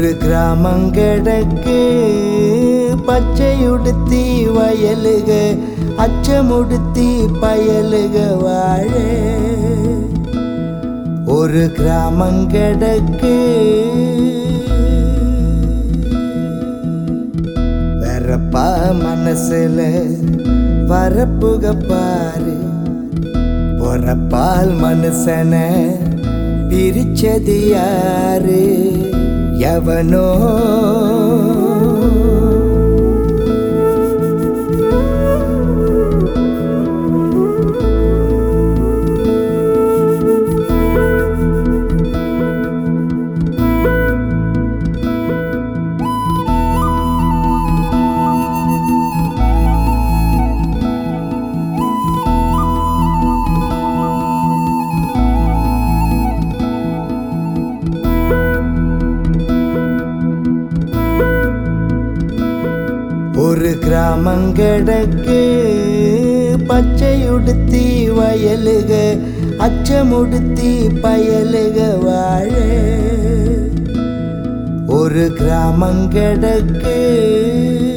ஒரு கிராமங்கடக்கு பச்சையுடுத்தி வயலுக அச்சமுடுத்தி பயலுக வாழ ஒரு கிராமங்கடக்கு வரப்பா மனசுல வரப்புக பாரு பொறப்பால் மனுஷன பிரிச்சது யாரு எவனோ ஒரு கிராமங்கடக்கு பச்சையுடுத்தி வயலுக அச்சமுடுத்தி பயலுக வாழ ஒரு கிராமங்கடக்கு